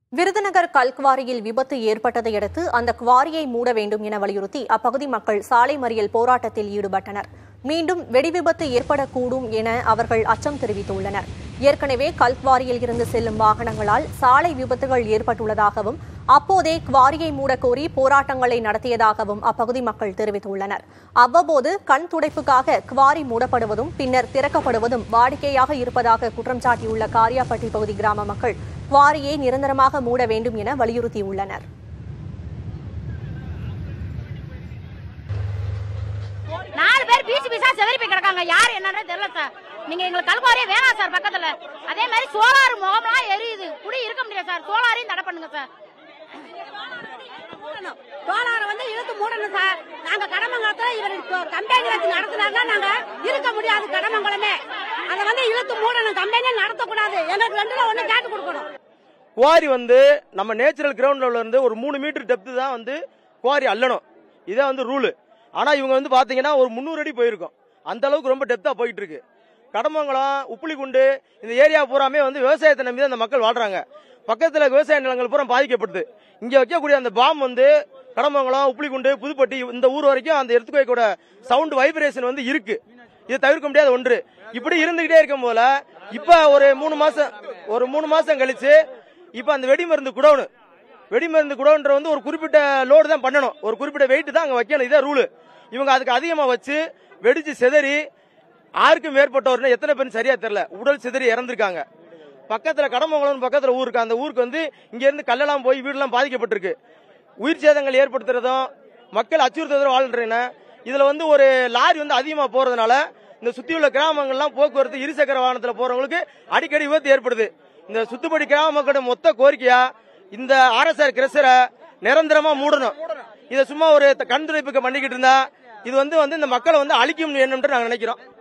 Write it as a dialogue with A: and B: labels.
A: விருதுநகர் கல்குவாரியில் விபத்து ஏற்பட்டதை அடுத்து அந்த குவாரியை மூட வேண்டும் என வலியுறுத்தி அப்பகுதி மக்கள் சாலை மறியல் போராட்டத்தில் ஈடுபட்டனர் மீண்டும் வெடிவிபத்து ஏற்படக்கூடும் என அவர்கள் அச்சம் தெரிவித்துள்ளனர் ஏற்கனவே கல்குவாரியில் இருந்து செல்லும் வாகனங்களால் சாலை விபத்துகள் ஏற்பட்டுள்ளதாகவும் அப்போதே குவாரியை மூடக் கோரி போராட்டங்களை நடத்தியதாகவும் அப்பகுதி மக்கள் தெரிவித்துள்ளனர் அவ்வப்போது கண் துடைப்புக்காக குவாரி மூடப்படுவதும் பின்னர் திறக்கப்படுவதும் வாடிக்கையாக இருப்பதாக குற்றம் சாட்டியுள்ள காரியாப்பட்டி பகுதி கிராம மக்கள் குவாரியை நிரந்தரமாக மூட வேண்டும் என வலியுறுத்தியுள்ளனர்
B: நாலு பேர் பீச்சு பீஸா செதறி போய் கிடக்காங்க யார் என்னன்றே தெரியல சார் நீங்க எங்களுக்கு கல்குவாரியே வேணாம் சார் பக்கத்துல அதே மாதிரி சோலார் முகம்லாம் எரியுது குடி இருக்க முடியாது சார் சோலாரையும் தடை பண்ணுங்க சார்
C: சோலாரை வந்து இழுத்து மூடணும் சார் நாங்க கடமங்கலத்துல இவர் கம்பெனி வச்சு நடத்தினாருன்னா நாங்க இருக்க முடியாது கடமங்கலமே அதை வந்து இழுத்து மூடணும் கம்பெனியே நடத்தக்கூடாது எங்களுக்கு ரெண்டுல ஒண்ணு கேட்டு கொடுக்கணும்
D: குவாரி வந்து நம்ம நேச்சுரல் கிரவுண்ட்ல இருந்து ஒரு மூணு மீட்டர் டெப்த் தான் வந்து குவாரி அள்ளணும் இதே வந்து ரூலு ஆனா இவங்க வந்து பாத்தீங்கன்னா ஒரு முந்நூறு அடி போயிருக்கும் அந்த அளவுக்கு ரொம்ப டெப்தா போயிட்டு இருக்கு கடமங்கலம் உப்புளிக்குண்டு இந்த ஏரியா பூராமே வந்து விவசாயத்தை நம்பி தான் இந்த மக்கள் வாழ்றாங்க பக்கத்துல விவசாய நிலங்கள் பூரா பாதிக்கப்படுது இங்க வைக்கக்கூடிய அந்த பாம் வந்து கடமங்கலம் உப்புளிக்குண்டு புதுப்பட்டி இந்த ஊர் வரைக்கும் அந்த எர்த்துக்கோய்க்கோட சவுண்ட் வைப்ரேஷன் வந்து இருக்கு இது தவிர்க்க முடியாத ஒன்று இப்படி இருந்துகிட்டே இருக்கும் போல இப்ப ஒரு மூணு மாசம் ஒரு மூணு மாசம் கழிச்சு இப்ப அந்த வெடிமருந்து குடோனு வெடிமருந்து குடோன்ற வந்து ஒரு குறிப்பிட்ட லோடு தான் பண்ணணும் ஒரு குறிப்பிட்ட வெயிட் தான் அங்க வைக்கணும் இதே ரூலு இவங்க அதுக்கு அதிகமா வச்சு வெடிச்சு சிதறி ஆறுக்கும் மேற்பட்டவர்னு எத்தனை பேர் சரியா தெரியல உடல் சிதறி இறந்திருக்காங்க பக்கத்துல கடமங்கலம் பக்கத்துல ஊர் இருக்கு அந்த ஊருக்கு வந்து இங்க இருந்து கல்லெல்லாம் போய் வீடெல்லாம் பாதிக்கப்பட்டிருக்கு உயிர் சேதங்கள் ஏற்படுத்துறதும் மக்கள் அச்சுறுத்துறதும் வாழ்றேன்னு இதுல வந்து ஒரு லாரி வந்து அதிகமா போறதுனால இந்த சுத்தியுள்ள கிராமங்கள்லாம் போக்குவரத்து இருசக்கர வாகனத்துல போறவங்களுக்கு அடிக்கடி விபத்து ஏற்படுது இந்த சுத்துப்படி கிராம மக்களோட மொத்த கோரிக்கையா இந்த ஆர்எஸ்ஆர் கிரசரை நிரந்தரமா மூடணும் இதை சும்மா ஒரு கண் துடைப்புக்கு பண்ணிக்கிட்டு இருந்தா இது வந்து வந்து இந்த மக்களை வந்து அழிக்கும் என்று நாங்க நினைக்கிறோம்